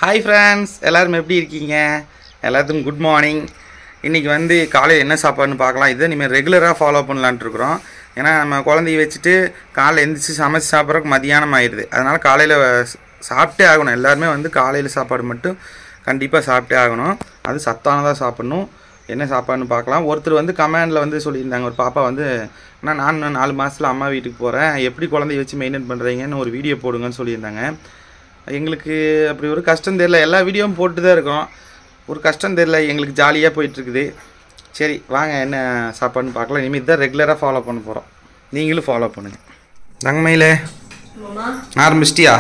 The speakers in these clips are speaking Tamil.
ஹாய் ஃப்ரெண்ட்ஸ் எல்லாரும் எப்படி இருக்கீங்க எல்லாத்துக்கும் குட் மார்னிங் இன்றைக்கி வந்து காலையில் என்ன சாப்பாடுன்னு பார்க்கலாம் இதை இனிமேல் ரெகுலராக ஃபாலோ பண்ணலான்ட்டு இருக்கிறோம் ஏன்னா நம்ம குழந்தைய வச்சுட்டு காலைல எந்திரிச்சு சமைச்சு சாப்பிட்றதுக்கு மதியானம் ஆயிடுது அதனால் காலையில் சாப்பிட்டே ஆகணும் எல்லாருமே வந்து காலையில் சாப்பாடு மட்டும் கண்டிப்பாக சாப்பிட்டே ஆகணும் அது சத்தானதாக சாப்பிட்ணும் என்ன சாப்பாடுன்னு பார்க்கலாம் ஒருத்தர் வந்து கமெண்டில் வந்து சொல்லியிருந்தாங்க ஒரு பாப்பா வந்து அண்ணா நான் இன்னும் நாலு மாதத்தில் அம்மா வீட்டுக்கு போகிறேன் எப்படி குழந்தைய வச்சு மெயின்டைன் பண்ணுறீங்கன்னு ஒரு வீடியோ போடுங்கன்னு சொல்லியிருந்தாங்க எங்களுக்கு அப்படி ஒரு கஷ்டம் தெரியல எல்லா வீடியோவும் போட்டு தான் இருக்கோம் ஒரு கஷ்டம் தெரியல எங்களுக்கு ஜாலியாக போயிட்டுருக்குது சரி வாங்க என்ன சாப்பாடுன்னு பார்க்கலாம் இனிமேல் தான் ரெகுலராக ஃபாலோ பண்ண போகிறோம் நீங்களும் ஃபாலோ பண்ணுங்கள் தங்கமயிலே ஆரம்பிச்சிட்டியா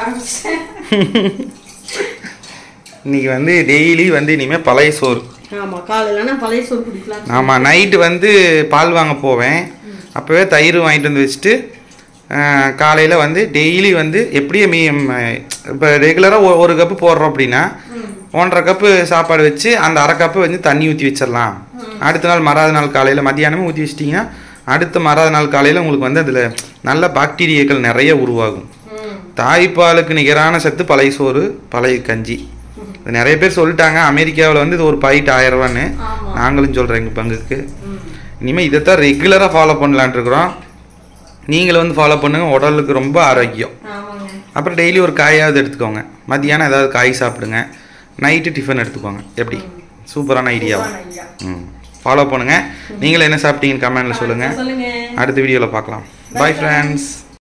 இன்னைக்கு வந்து டெய்லி வந்து இனிமேல் பழைய சோறு ஆமா காலையில பழைய சோறு குடிக்கலாம் ஆமாம் நைட்டு வந்து பால் வாங்க போவேன் அப்போவே தயிர் வாங்கிட்டு வந்து வச்சுட்டு காலையில் வந்து டெய்லி வந்து எப்படியும் மீ இப்போ ரெகுலராக ஒரு கப்பு போடுறோம் அப்படின்னா ஒன்றரை கப்பு சாப்பாடு வச்சு அந்த அரை கப்பு வந்து தண்ணி ஊற்றி வச்சிடலாம் அடுத்த நாள் மறாத நாள் காலையில் மத்தியானமே ஊற்றி வச்சிட்டிங்கன்னா அடுத்த மறாத நாள் காலையில் உங்களுக்கு வந்து அதில் நல்ல பாக்டீரியாக்கள் நிறைய உருவாகும் தாய்ப்பாலுக்கு நிகரான சத்து பழைய சோறு பழைய கஞ்சி இது நிறைய பேர் சொல்லிட்டாங்க அமெரிக்காவில் வந்து இது ஒரு பாயிண்ட் ஆயிரம் ரூபான்னு ஆமா. நாங்களும் சொல்கிறோம் எங்கள் பங்குக்கு இனிமேல் இதைத்தான் ரெகுலராக ஃபாலோ பண்ணலான்ட்டு இருக்கிறோம் நீங்களும் வந்து ஃபாலோ பண்ணுங்கள் உடலுக்கு ரொம்ப ஆரோக்கியம் ஆமாங்க அப்புறம் டெய்லி ஒரு காயாவது எடுத்துக்கோங்க மத்தியானம் ஏதாவது காய் சாப்பிடுங்க நைட்டு டிஃபன் எடுத்துக்கோங்க எப்படி சூப்பரான ஐடியா ஐயா. ம் ஃபாலோ பண்ணுங்கள் நீங்களும் என்ன சாப்பிட்டீங்கன்னு கமெண்டில் சொல்லுங்கள் சொல்லுங்க அடுத்த வீடியோவில் பார்க்கலாம் பாய் ஃப்ரெண்ட்ஸ்